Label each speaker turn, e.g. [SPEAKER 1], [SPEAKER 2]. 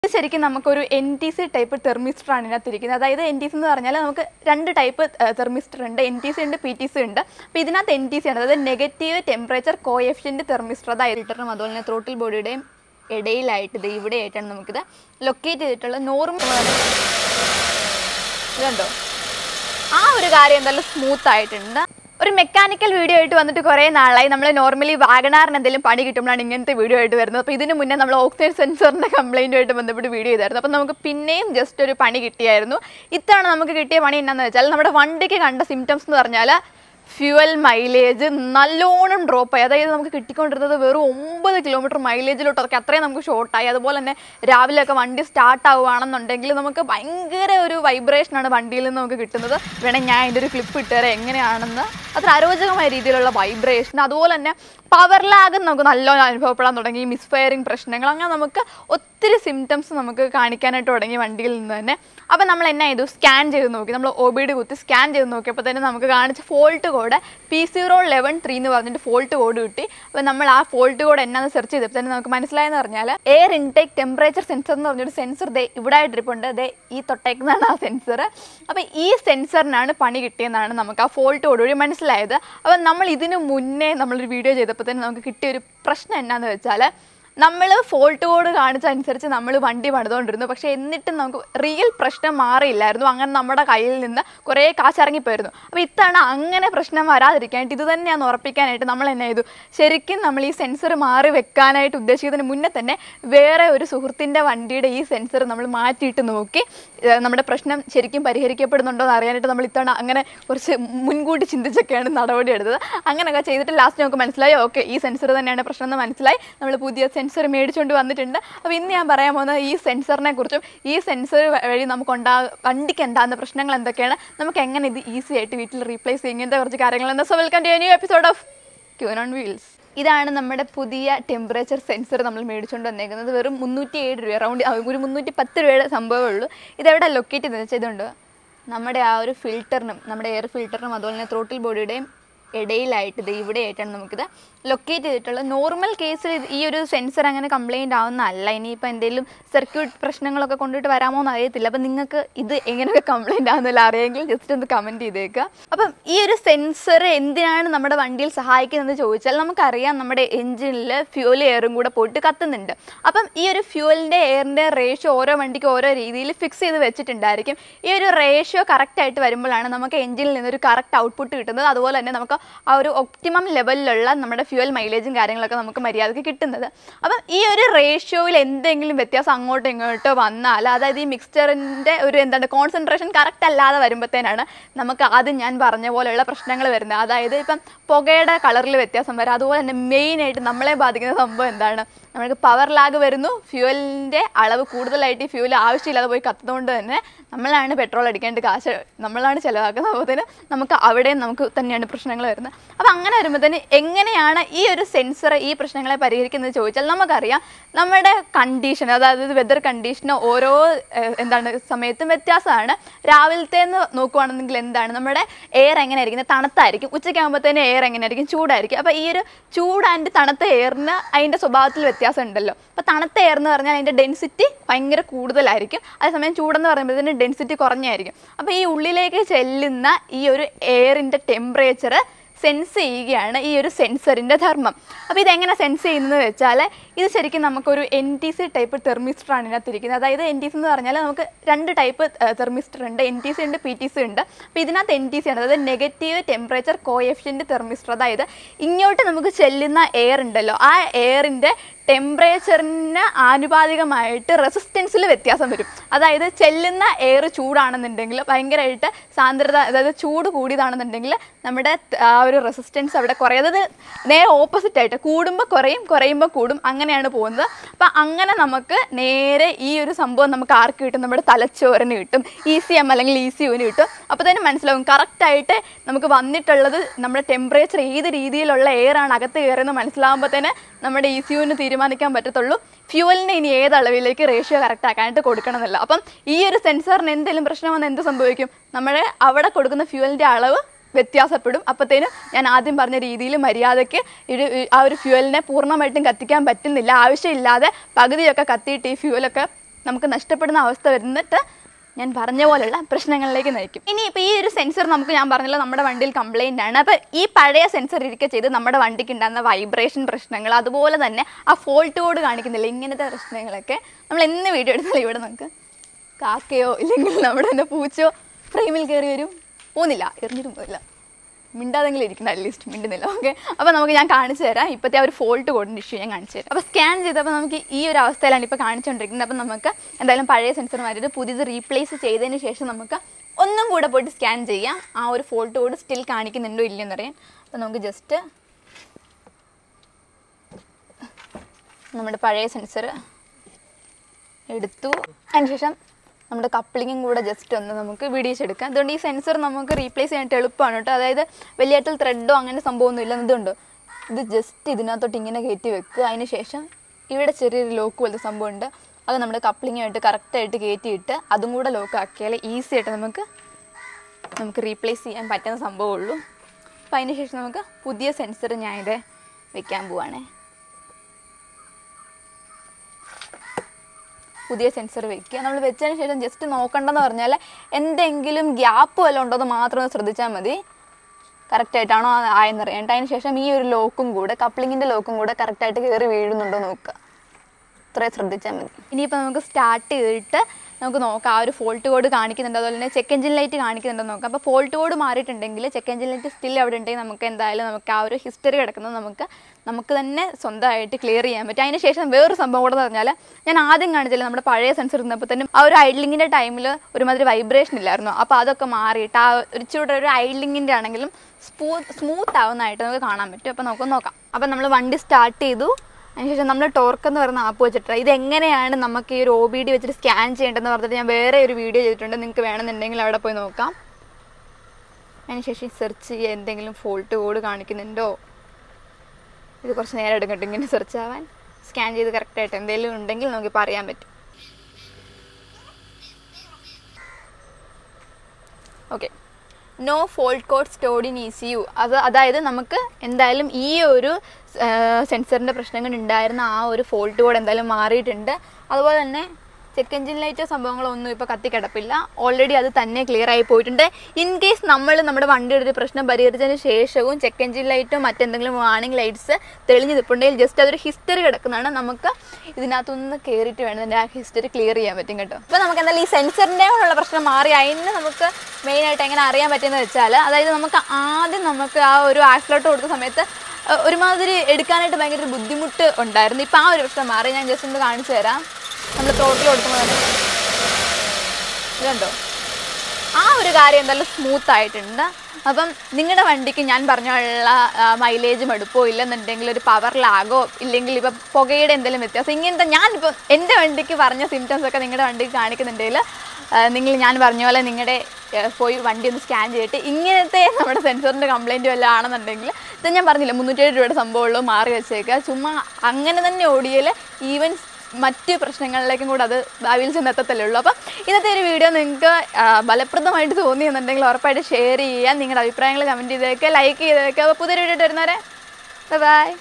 [SPEAKER 1] ഇത് ശരിക്കും നമുക്കൊരു N T C type thermistor ആണ് ഇതിനകത്ത് ഇരിക്കുന്നത് അതായത് എൻ ടി സി എന്ന് പറഞ്ഞാൽ നമുക്ക് രണ്ട് ടൈപ്പ് തെർമിസ്റ്റർ ഉണ്ട് എൻ ടി സി ഉണ്ട് പി ടി സി ഉണ്ട് അപ്പോൾ ഇതിനകത്ത് എൻ ടി സി ആണ് അതായത് നെഗറ്റീവ് ടെമ്പറേച്ചർ കോഎഫിഷ്യൻ്റ് തെർമിസ്റ്റർ അതായത് ലിറ്ററിനും അതുപോലെ തന്നെ ത്രോട്ടിൽ ബോഡിയുടെയും ഇടയിലായിട്ട് ഇത് ഇവിടെ ആയിട്ടാണ് നമുക്കിത് ലൊക്കേറ്റ് ചെയ്തിട്ടുള്ള നോർമൽ ഇതുണ്ടോ ആ ഒരു കാര്യം എന്തായാലും സ്മൂത്ത് ആയിട്ടുണ്ട് ഒരു മെക്കാനിക്കൽ വീഡിയോ ആയിട്ട് വന്നിട്ട് കുറേ നാളായി നമ്മൾ നോർമലി വാഗണാറിന് എന്തെങ്കിലും പണി കിട്ടുമ്പോഴാണ് ഇങ്ങനത്തെ വീഡിയോ ആയിട്ട് വരുന്നത് അപ്പോൾ ഇതിന് മുന്നേ നമ്മൾ ഓക്സിജൻ സെൻസറിൻ്റെ കംപ്ലൈൻറ്റുമായിട്ട് ബന്ധപ്പെട്ട് വീഡിയോ ചെയ്തായിരുന്നു അപ്പോൾ നമുക്ക് പിന്നെയും ജസ്റ്റ് ഒരു പണി കിട്ടിയായിരുന്നു ഇത്തവണ നമുക്ക് കിട്ടിയ പണി എന്നാന്ന് വെച്ചാൽ നമ്മുടെ വണ്ടിക്ക് കണ്ട സിംറ്റംസ് എന്ന് പറഞ്ഞാൽ ഫ്യൂവൽ മൈലേജ് നല്ലോണം ഡ്രോപ്പ് ആയി അതായത് നമുക്ക് കിട്ടിക്കൊണ്ടിരുന്നത് വെറും ഒമ്പത് കിലോമീറ്റർ മൈലേജിലോട്ടൊക്കെ അത്രയും നമുക്ക് ഷോർട്ടായി അതുപോലെ തന്നെ രാവിലെയൊക്കെ വണ്ടി സ്റ്റാർട്ട് ആവുകയാണെന്നുണ്ടെങ്കിൽ നമുക്ക് ഭയങ്കര ഒരു വൈബ്രേഷനാണ് വണ്ടിയിൽ നിന്ന് നമുക്ക് കിട്ടുന്നത് വേണേൽ ഞാൻ അതിൻ്റെ ഒരു ക്ലിപ്പ് ഇട്ടുതരാം എങ്ങനെയാണെന്ന് അത്ര അരോചകമായ രീതിയിലുള്ള വൈബ്രേഷൻ അതുപോലെ തന്നെ പവർ ലാഗ് നമുക്ക് നല്ലോണം അനുഭവപ്പെടാൻ തുടങ്ങി മിസ്ഫയറിങ് പ്രശ്നങ്ങൾ അങ്ങനെ നമുക്ക് ഒത്തിരി സിംറ്റംസ് നമുക്ക് കാണിക്കാനായിട്ട് തുടങ്ങി വണ്ടിയിൽ നിന്ന് തന്നെ അപ്പോൾ നമ്മൾ എന്നാ ചെയ്തു സ്കാൻ ചെയ്ത് നോക്കി നമ്മൾ ഒ ബി ഡി കുത്തി സ്കാൻ ചെയ്ത് നോക്കിയപ്പോൾ തന്നെ നമുക്ക് കാണിച്ച fault code P zero eleven three എന്ന് പറഞ്ഞിട്ട് ഫോൾട്ട് കോഡ് കിട്ടി അപ്പോൾ നമ്മൾ ആ ഫോൾട്ട് കോഡ് എന്നാന്ന് സെർച്ച് ചെയ്തപ്പോൾ തന്നെ നമുക്ക് മനസ്സിലായെന്ന് പറഞ്ഞാൽ എയർ ഇൻടേക്ക് ടെമ്പറേച്ചർ സെൻസർ എന്ന് പറഞ്ഞൊരു സെൻസർ ദേ ഇവിടെ ആയിട്ടിരിപ്പുണ്ട് ദേ ഈ തൊട്ടേക്കുന്നതാണ് ആ സെൻസർ അപ്പോൾ ഈ സെൻസറിനാണ് പണി കിട്ടിയെന്നാണ് നമുക്ക് ആ ഫോൾട്ട് കോഡ് വഴി മനസ്സിലായത് അപ്പോൾ നമ്മൾ ഇതിനു മുന്നേ നമ്മളൊരു വീഡിയോ ചെയ്തപ്പോൾ തന്നെ നമുക്ക് കിട്ടിയ ഒരു പ്രശ്നം എന്നാന്ന് വെച്ചാൽ നമ്മൾ ഫോൾട്ട് കോഡ് കാണിച്ചനുസരിച്ച് നമ്മൾ വണ്ടി പണിതുകൊണ്ടിരുന്നു പക്ഷേ എന്നിട്ടും നമുക്ക് റിയൽ പ്രശ്നം മാറിയില്ലായിരുന്നു അങ്ങനെ നമ്മുടെ കയ്യിൽ നിന്ന് കുറേ കാശിറങ്ങിപ്പോയിരുന്നു അപ്പോൾ ഇത്തവണ അങ്ങനെ പ്രശ്നം വരാതിരിക്കാനായിട്ട് ഇത് തന്നെയാണെന്ന് ഉറപ്പിക്കാനായിട്ട് നമ്മൾ എന്നെ ചെയ്തു ശരിക്കും നമ്മൾ ഈ സെൻസർ മാറി വെക്കാനായിട്ട് ഉദ്ദേശിക്കുന്നതിന് മുന്നേ തന്നെ വേറെ ഒരു സുഹൃത്തിൻ്റെ വണ്ടിയുടെ ഈ സെൻസർ നമ്മൾ മാറ്റിയിട്ട് നോക്കി ഏർ നമ്മുടെ പ്രശ്നം ശരിക്കും പരിഹരിക്കപ്പെടുന്നുണ്ടോ എന്ന് അറിയാനായിട്ട് നമ്മൾ ഇത്തവണ അങ്ങനെ കുറച്ച് മുൻകൂട്ടി ചിന്തിച്ചൊക്കെയാണ് നടപടി എടുത്തത് അങ്ങനെയൊക്കെ ചെയ്തിട്ട് ലാസ്റ്റ് നമുക്ക് മനസ്സിലായി ഓക്കെ ഈ സെൻസർ തന്നെയാണ് പ്രശ്നം എന്ന് മനസ്സിലായി നമ്മൾ പുതിയ സെൻസർ മേടിച്ചുകൊണ്ട് വന്നിട്ടുണ്ട് അപ്പോൾ ഇന്ന് ഞാൻ പറയാൻ പോകുന്നത് ഈ സെൻസറിനെ കുറിച്ചും ഈ സെൻസർ വഴി നമുക്ക് ഉണ്ടാ വണ്ടിക്ക് ഉണ്ടാകുന്ന പ്രശ്നങ്ങൾ എന്തൊക്കെയാണ് നമുക്ക് എങ്ങനെ ഇത് ഈസി ആയിട്ട് വീട്ടിൽ റീപ്ലേസ് ചെയ്യും ഇങ്ങനത്തെ കുറച്ച് കാര്യങ്ങളുണ്ട് so welcome to new episode of queen on wheels ഇതാണ് നമ്മുടെ പുതിയ ടെമ്പറേച്ചർ സെൻസർ നമ്മൾ മേടിച്ചുകൊണ്ട് വന്നേക്കുന്നത് വെറും മുന്നൂറ്റി ഏഴ് രൂപ റൗണ്ട് ഒരു മുന്നൂറ്റി പത്ത് രൂപയുടെ സംഭവമേ ഉള്ളൂ ഇതെവിടെ ലൊക്കേറ്റ് ചെയ്തെന്ന് വെച്ചാൽ ഇതുണ്ട് നമ്മുടെ ആ ഒരു ഫിൽറ്ററിനും നമ്മുടെ എയർ ഫിൽറ്ററിനും അതുപോലെ തന്നെ ത്രോട്ടിൽ ബോഡിയുടെയും ഇടയിലായിട്ട് ഇത് ഇവിടെ ആയിട്ടാണ് നമുക്കിത് ലൊക്കേറ്റ് ചെയ്തിട്ടുള്ളത് നോർമൽ കേസിൽ ഈ ഒരു സെൻസർ അങ്ങനെ കംപ്ലൈൻറ്റ് ആവുന്നതല്ല ഇനിയിപ്പോൾ എന്തെങ്കിലും സർക്യൂട്ട് പ്രശ്നങ്ങളൊക്കെ കൊണ്ടിട്ട് വരാമോ എന്ന് അറിയത്തില്ല അപ്പം നിങ്ങൾക്ക് ഇത് എങ്ങനെയൊക്കെ കംപ്ലൈൻറ്റ് ആവുന്നില്ല അറിയാമെങ്കിൽ ജസ്റ്റ് ഒന്ന് കമൻറ്റ് ചെയ്തേക്കുക അപ്പം ഈ ഒരു സെൻസർ എന്തിനാണ് നമ്മുടെ വണ്ടിയിൽ സഹായിക്കുന്നത് ചോദിച്ചാൽ നമുക്കറിയാം നമ്മുടെ എഞ്ചിനിൽ ഫ്യൂൽ എയറും കൂടെ പോയിട്ട് കത്തുന്നുണ്ട് അപ്പം ഈ ഒരു ഫ്യൂവലിൻ്റെ എയറിൻ്റെ റേഷ്യോ ഓരോ വണ്ടിക്ക് ഓരോ രീതിയിൽ ഫിക്സ് ചെയ്ത് വെച്ചിട്ടുണ്ടായിരിക്കും ഈ ഒരു റേഷ്യോ കറക്റ്റായിട്ട് വരുമ്പോഴാണ് നമുക്ക് എഞ്ചിനിൽ നിന്നൊരു കറക്റ്റ് ഔട്ട്പുട്ട് കിട്ടുന്നത് അതുപോലെ തന്നെ നമുക്ക് ആ ഒരു ഒപ്റ്റിമം ലെവലിലുള്ള നമ്മുടെ ഫ്യൂവൽ മൈലേജും കാര്യങ്ങളൊക്കെ നമുക്ക് മര്യാദയ്ക്ക് കിട്ടുന്നത് അപ്പം ഈ ഒരു റേഷ്യോയിൽ എന്തെങ്കിലും വ്യത്യാസം അങ്ങോട്ടോ ഇങ്ങോട്ടോ വന്നാൽ അതായത് ഈ മിക്സ്ചറിൻ്റെ ഒരു എന്താണ് കോൺസെൻട്രേഷൻ കറക്റ്റ് അല്ലാതെ വരുമ്പോഴത്തേനാണ് നമുക്ക് ആദ്യം ഞാൻ പറഞ്ഞ പോലെയുള്ള പ്രശ്നങ്ങൾ വരുന്നത് അതായത് ഇപ്പം പുകയുടെ കളറിൽ വ്യത്യാസം വരാം അതുപോലെ തന്നെ മെയിനായിട്ട് നമ്മളെ ബാധിക്കുന്ന സംഭവം എന്താണ് നമുക്ക് പവർ ലാഗ് വരുന്നു ഫ്യൂവലിൻ്റെ അളവ് കൂടുതലായിട്ട് ഈ ഫ്യൂവൽ ആവശ്യമില്ലാതെ പോയി കത്തുന്നതുകൊണ്ട് തന്നെ നമ്മളാണ് പെട്രോൾ അടിക്കേണ്ട കാശ് നമ്മളാണ് ചിലവാക്കുന്നത് അപ്പോൾ തന്നെ നമുക്ക് അവിടെയും നമുക്ക് തന്നെയാണ് പ്രശ്നങ്ങൾ വരുന്നത് അപ്പോൾ അങ്ങനെ വരുമ്പോഴത്തേന് എങ്ങനെയാണ് ഈ ഒരു സെൻസർ ഈ പ്രശ്നങ്ങളെ പരിഹരിക്കുന്നത് ചോദിച്ചാൽ നമുക്കറിയാം നമ്മുടെ കണ്ടീഷൻ അതായത് വെതർ കണ്ടീഷന് ഓരോ ഏഹ്, എന്താണ് സമയത്തും വ്യത്യാസമാണ് രാവിലത്തേന്ന് നോക്കുവാണെന്നെങ്കിൽ എന്താണ് നമ്മുടെ എയർ എങ്ങനെ ആയിരിക്കും തണുത്തായിരിക്കും ഉച്ചയ്ക്കാകുമ്പോഴത്തേന് എയർ എങ്ങനെയായിരിക്കും ചൂടായിരിക്കും അപ്പോൾ ഈ ഒരു ചൂട് ആൻഡ് തണുത്ത എയറിന് അതിൻ്റെ സ്വഭാവത്തിൽ വ്യത്യാസം ഉണ്ടല്ലോ അപ്പോൾ തണുത്ത എയർ എന്ന് പറഞ്ഞാൽ അതിൻ്റെ ഡെൻസിറ്റി ഭയങ്കര കൂടുതലായിരിക്കും അതേസമയം ചൂടെന്ന് പറയുമ്പോഴത്തേന് ഡെൻസിറ്റി കുറഞ്ഞായിരിക്കും അപ്പോൾ ഈ ഉള്ളിലേക്ക് ചെല്ലുന്ന ഈ ഒരു എയറിൻ്റെ ടെമ്പറേച്ചർ സെൻസ് ചെയ്യുകയാണ് ഈ ഒരു സെൻസറിൻ്റെ ധർമ്മം അപ്പോൾ ഇതെങ്ങനെ സെൻസ് ചെയ്യുന്നത് വെച്ചാൽ ഇത് ശരിക്കും നമുക്കൊരു N T C type thermistor ആണ് ഇതിനകത്ത് ഇരിക്കുന്നത് അതായത് എൻ ടി സി എന്ന് പറഞ്ഞാൽ നമുക്ക് രണ്ട് ടൈപ്പ് തെർമിസ്റ്റർ ഉണ്ട് എൻ ടി സി ഉണ്ട് പി ടി സി ഉണ്ട് അപ്പോൾ ഇതിനകത്ത് എൻ ടി സി ആണ് അതായത് നെഗറ്റീവ് ടെമ്പറേച്ചർ കോഎഫിഷ്യൻ്റ് തെർമിസ്റ്റർ അതായത് ഇങ്ങോട്ട് നമുക്ക് ചെല്ലുന്ന എയർ ഉണ്ടല്ലോ ആ എയറിൻ്റെ ടെമ്പറേച്ചറിന് ആനുപാതികമായിട്ട് റെസിസ്റ്റൻസിൽ വ്യത്യാസം വരും അതായത് ചെല്ലുന്ന എയർ ചൂടാണെന്നുണ്ടെങ്കിൽ ഭയങ്കരമായിട്ട് സാന്ദ്രത അതായത് ചൂട് കൂടിയതാണെന്നുണ്ടെങ്കിൽ നമ്മുടെ ആ ഒരു റെസിസ്റ്റൻസ് അവിടെ കുറയും അതായത് നേരെ ഓപ്പോസിറ്റ് ആയിട്ട് കൂടുമ്പോൾ കുറയും കുറയുമ്പോൾ കൂടും അങ്ങനെയാണ് പോകുന്നത് അപ്പം അങ്ങനെ നമുക്ക് നേരെ ഈ ഒരു സംഭവം നമുക്ക് ആർക്ക് കിട്ടും നമ്മുടെ തലച്ചോറിന് കിട്ടും ഇ സി എം അല്ലെങ്കിൽ ഇ സി യുവിന് കിട്ടും അപ്പോൾ തന്നെ മനസ്സിലാവും കറക്റ്റായിട്ട് നമുക്ക് വന്നിട്ടുള്ളത് നമ്മുടെ ടെമ്പറേച്ചർ ഏത് രീതിയിലുള്ള എയർ ആണ് അകത്ത് കയറുന്നത് മനസ്സിലാകുമ്പോൾ തന്നെ നമ്മുടെ ഇ സി യുവിന് തീരുമാനിക്കാൻ പറ്റത്തുള്ളൂ ഫ്യൂവലിന് ഇനി ഏത് അളവിലേക്ക് റേഷ്യോ കറക്റ്റ് ആക്കാനായിട്ട് കൊടുക്കണമെന്നില്ല അപ്പം ഈ ഒരു സെൻസറിന് എന്തെങ്കിലും പ്രശ്നം വന്നാൽ എന്ത് സംഭവിക്കും നമ്മുടെ അവിടെ കൊടുക്കുന്ന ഫ്യൂവലിൻ്റെ അളവ് വ്യത്യാസപ്പെടും അപ്പോഴത്തേനും ഞാൻ ആദ്യം പറഞ്ഞ രീതിയിൽ മര്യാദയ്ക്ക് ഒരു ആ ഒരു ഫ്യൂവലിനെ പൂർണ്ണമായിട്ടും കത്തിക്കാൻ പറ്റുന്നില്ല ആവശ്യമില്ലാതെ പകുതിയൊക്കെ കത്തിയിട്ട് ഈ ഫ്യൂവലൊക്കെ നമുക്ക് നഷ്ടപ്പെടുന്ന അവസ്ഥ വരുന്നിട്ട് ഞാൻ പറഞ്ഞ പോലെയുള്ള പ്രശ്നങ്ങളിലേക്ക് നയിക്കും ഇനി ഇപ്പോൾ ഈ ഒരു സെൻസർ നമുക്ക് ഞാൻ പറഞ്ഞല്ലോ നമ്മുടെ വണ്ടിയിൽ കംപ്ലൈൻ്റ് ആണ് അപ്പോൾ ഈ പഴയ സെൻസർ ഇരിക്കെ ചെയ്ത് നമ്മുടെ വണ്ടിക്ക് ഉണ്ടാകുന്ന വൈബ്രേഷൻ പ്രശ്നങ്ങൾ അതുപോലെ തന്നെ ആ ഫോൾട്ട് കോഡ് കാണിക്കുന്നില്ല ഇങ്ങനത്തെ പ്രശ്നങ്ങളൊക്കെ നമ്മൾ എന്ന് വീഡിയോ എടുത്താലും ഇവിടെ നമുക്ക് കാക്കയോ ഇല്ലെങ്കിൽ നമ്മുടെ തന്നെ പൂച്ചയോ ഫ്രെയിമിൽ കയറി വരും പോകുന്നില്ല എറിഞ്ഞിട്ടും പോയില്ല മിണ്ടാതെങ്കിലും ഇരിക്കണം അറ്റ്ലീസ്റ്റ് മിണ്ടുന്നില്ല ഓക്കെ അപ്പോൾ നമുക്ക് ഞാൻ കാണിച്ചു തരാം ഇപ്പോഴത്തെ ആ ഒരു ഫോൾട്ട് കോഡിൻ്റെ ഇഷ്യൂ ഞാൻ കാണിച്ചു തരാം അപ്പോൾ സ്കാൻ ചെയ്തപ്പോൾ നമുക്ക് ഈ ഒരു അവസ്ഥയിലാണ് ഇപ്പോൾ കാണിച്ചുകൊണ്ടിരിക്കുന്നത് അപ്പോൾ നമുക്ക് എന്തായാലും പഴയ സെൻസർ മാറ്റിയിട്ട് പുതിയത് റീപ്ലേസ് ചെയ്തതിന് ശേഷം നമുക്ക് ഒന്നും കൂടെ പോയിട്ട് സ്കാൻ ചെയ്യാം ആ ഒരു ഫോൾട്ട് കോഡ് സ്റ്റിൽ കാണിക്കുന്നുണ്ടോ ഇല്ലയെന്ന് അറിയാം അപ്പോൾ നമുക്ക് ജസ്റ്റ് നമ്മുടെ പഴയ സെൻസർ എടുത്തു അതിനുശേഷം നമ്മുടെ കപ്ലിങ്ങും കൂടെ ജസ്റ്റ് ഒന്ന് നമുക്ക് വിടിയിച്ചെടുക്കാം അതുകൊണ്ട് ഈ സെൻസർ നമുക്ക് റീപ്ലേസ് ചെയ്യാനായിട്ട് എളുപ്പമാണ് കേട്ടോ അതായത് വലിയ തരത്തിൽ ത്രെഡോ അങ്ങനെ സംഭവമൊന്നും ഇല്ല ഇതുണ്ട് ഇത് ജസ്റ്റ് ഇതിനകത്തോട്ട് ഇങ്ങനെ കയറ്റി വെക്കുക അതിന് ശേഷം ഇവിടെ ചെറിയൊരു ലോക്ക് പോലത്തെ സംഭവമുണ്ട് അത് നമ്മുടെ കപ്ലിങ്ങായിട്ട് കറക്റ്റായിട്ട് കയറ്റിയിട്ട് അതും കൂടെ ലോക്ക് ആക്കിയാൽ ഈസി ആയിട്ട് നമുക്ക് നമുക്ക് റീപ്ലേസ് ചെയ്യാൻ പറ്റുന്ന സംഭവമുള്ളൂ അപ്പോൾ അതിന് ശേഷം നമുക്ക് പുതിയ സെൻസർ ഞാൻ ഇത് വെക്കാൻ പോവാണേ പുതിയ സെൻസർ വെക്കുക നമ്മൾ വെച്ചതിന് ശേഷം ജസ്റ്റ് നോക്കണ്ടെന്ന് പറഞ്ഞാൽ എന്തെങ്കിലും ഗ്യാപ്പ് വല്ലതും ഉണ്ടോ എന്ന് മാത്രം ഒന്ന് ശ്രദ്ധിച്ചാൽ മതി കറക്റ്റ് ആയിട്ടാണോ ആയെന്നറിയാം അതിന് ശേഷം ഈ ഒരു ലോക്കും കൂടെ കപ്ലിങ്ങിൻ്റെ ലോക്കും കൂടെ കറക്റ്റായിട്ട് കയറി വീഴുന്നുണ്ടോ നോക്കുക ഇത്രയും ശ്രദ്ധിച്ചാൽ മതി ഇനിയിപ്പോൾ നമുക്ക് സ്റ്റാർട്ട് ചെയ്തിട്ട് നമുക്ക് നോക്കാം ആ ഒരു ഫോൾട്ട് കോഡ് കാണിക്കുന്നുണ്ട് അതുപോലെ തന്നെ ചെക്ക് എഞ്ചിൻ ലൈറ്റ് കാണിക്കുന്നുണ്ടോ നോക്കാം അപ്പോൾ ഫോൾട്ട് കോഡ് മാറിയിട്ടുണ്ടെങ്കിൽ ചെക്ക് എഞ്ചിൻ ലൈറ്റ് സ്റ്റിൽ അവിടെ ഉണ്ടെങ്കിൽ നമുക്ക് എന്തായാലും നമുക്ക് ആ ഒരു ഹിസ്റ്ററി കിടക്കുന്നത് നമുക്ക് നമുക്ക് തന്നെ സ്വന്തമായിട്ട് ക്ലിയർ ചെയ്യാൻ പറ്റും അതിന് ശേഷം വേറൊരു സംഭവം കൂടെ എന്ന് പറഞ്ഞാൽ ഞാൻ ആദ്യം കാണിച്ചില്ല നമ്മുടെ പഴയ സെൻസർ ഇരുന്നപ്പോൾ തന്നെ ആ ഒരു ഐഡ്ലിങ്ങിൻ്റെ ടൈമിൽ ഒരുമാതിരി വൈബ്രേഷൻ ഇല്ലായിരുന്നു അപ്പോൾ അതൊക്കെ മാറിയിട്ട് ആ ഒരു ചൂടെ ഒരു ഐഡ്ലിങ്ങിൻ്റെ ആണെങ്കിലും സ്മൂ സ്മൂത്ത് ആവുന്നതായിട്ട് നമുക്ക് കാണാൻ പറ്റും അപ്പോൾ നമുക്ക് നോക്കാം അപ്പോൾ നമ്മൾ വണ്ടി സ്റ്റാർട്ട് ചെയ്തു അതിനുശേഷം നമ്മൾ ടോർക്ക് എന്ന് പറയുന്ന ആപ്പ് വെച്ചിട്ട് ഇതെങ്ങനെയാണ് നമുക്ക് ഈ ഒരു ഒ ബി ഡി വെച്ചിട്ട് സ്കാൻ ചെയ്യേണ്ടതെന്ന് പറഞ്ഞിട്ട് ഞാൻ വേറെ ഒരു വീഡിയോ ചെയ്തിട്ടുണ്ട് നിങ്ങൾക്ക് വേണമെന്നുണ്ടെങ്കിൽ അവിടെ പോയി നോക്കാം അതിനുശേഷം സെർച്ച് ചെയ്യുക എന്തെങ്കിലും ഫോൾട്ട് കോഡ് കാണിക്കുന്നുണ്ടോ ഇത് കുറച്ച് നേരം എടുക്കട്ടെ ഇങ്ങനെ സെർച്ച് ആവാൻ സ്കാൻ ചെയ്ത് കറക്റ്റായിട്ട് എന്തെങ്കിലും ഉണ്ടെങ്കിൽ നമുക്കിപ്പോൾ അറിയാൻ പറ്റും okay no fault code stored in E C U അത് അതായത് നമുക്ക് എന്തായാലും ഈ ഒരു സെൻസറിൻ്റെ പ്രശ്നങ്ങൾ ഉണ്ടായിരുന്ന ആ ഒരു ഫോൾട്ട് കോഡ് എന്തായാലും മാറിയിട്ടുണ്ട് അതുപോലെ തന്നെ ചെക്ക് എഞ്ചിൻ ലൈറ്റോ സംഭവങ്ങളോ ഒന്നും ഇപ്പോൾ കത്തിക്കിടപ്പില്ല ഓൾറെഡി അത് തന്നെ ക്ലിയർ ആയി പോയിട്ടുണ്ട് ഇൻ കേസ് നമ്മൾ നമ്മുടെ വണ്ടിയുടെ ഒരു പ്രശ്നം പരിഹരിച്ചതിന് ശേഷവും ചെക്ക് എഞ്ചിൻ ലൈറ്റോ മറ്റെന്തെങ്കിലും വാണിംഗ് ലൈറ്റ്സ് തെളിഞ്ഞ് നിൽപ്പുണ്ടെങ്കിൽ ജസ്റ്റ് അതൊരു ഹിസ്റ്ററി കിടക്കുന്നതാണ് നമുക്ക് ഇതിനകത്തൊന്ന് കയറിയിട്ട് വേണം അതിൻ്റെ ആ ഹിസ്റ്ററി ക്ലിയർ ചെയ്യാൻ പറ്റും കേട്ടോ അപ്പോൾ നമുക്ക് എന്തായാലും ഈ സെൻസറിൻ്റെ ഉള്ള പ്രശ്നം മാറി അതിന് നമുക്ക് മെയിനായിട്ട് എങ്ങനെ അറിയാൻ പറ്റുന്നത് വെച്ചാൽ അതായത് നമുക്ക് ആദ്യം നമുക്ക് ആ ഒരു ആക്സിലോട്ട് കൊടുത്ത സമയത്ത് അഹ് ഒരുമാതിരി എടുക്കാനായിട്ട് ഭയങ്കര ഒരു ബുദ്ധിമുട്ട് ഉണ്ടായിരുന്നു ഇപ്പം ആ ഒരു പ്രശ്നം മാറി ഞാൻ ജസ്റ്റ് ഒന്ന് കാണിച്ചു തരാം നമ്മൾ ടോട്ടൽ കൊടുക്കുമ്പോൾ തന്നെ ഇതുണ്ടോ ആ ഒരു കാര്യം എന്തായാലും സ്മൂത്ത് ആയിട്ടുണ്ട് അപ്പം നിങ്ങളുടെ വണ്ടിക്ക് ഞാൻ പറഞ്ഞുള്ള മൈലേജും എടുപ്പോ ഇല്ലെന്നുണ്ടെങ്കിൽ ഒരു പവർ ലാഗോ ഇല്ലെങ്കിൽ ഇപ്പം പുകയുടെ എന്തെങ്കിലും വ്യത്യാസം ഇങ്ങനത്തെ ഞാനിപ്പോൾ എൻ്റെ വണ്ടിക്ക് പറഞ്ഞ സിംറ്റംസ് ഒക്കെ നിങ്ങളുടെ വണ്ടിക്ക് കാണിക്കുന്നുണ്ടെങ്കിൽ നിങ്ങൾ ഞാൻ പറഞ്ഞ പോലെ നിങ്ങളുടെ പോയി വണ്ടി ഒന്ന് സ്കാൻ ചെയ്തിട്ട് ഇങ്ങനത്തെ നമ്മുടെ സെൻസറിൻ്റെ കംപ്ലൈൻറ്റ് വല്ലതും ആണെന്നുണ്ടെങ്കിൽ ഇത് ഞാൻ പറഞ്ഞില്ല മുന്നൂറ്റേഴ് രൂപയുടെ സംഭവമുള്ളൂ മാറി വെച്ചേക്കുക ചുമ്മാ അങ്ങനെ തന്നെ ഓടിയൽ ഈവൻ മറ്റ് പ്രശ്നങ്ങളിലേക്കും കൂടെ അത് ഭാവിയിൽ ചെന്നെത്തത്തല്ലേ ഉള്ളൂ അപ്പം ഇന്നത്തെ ഒരു വീഡിയോ നിങ്ങൾക്ക് ആ, ഫലപ്രദമായിട്ട് തോന്നിയെന്നുണ്ടെങ്കിൽ ഉറപ്പായിട്ട് ഷെയർ ചെയ്യുക നിങ്ങളുടെ അഭിപ്രായങ്ങൾ കമൻറ്റ് ചെയ്തേക്കുക ലൈക്ക് ചെയ്തേക്കുക അപ്പോൾ പുതിയൊരു വീഡിയോ വരുന്നവരെ ബൈ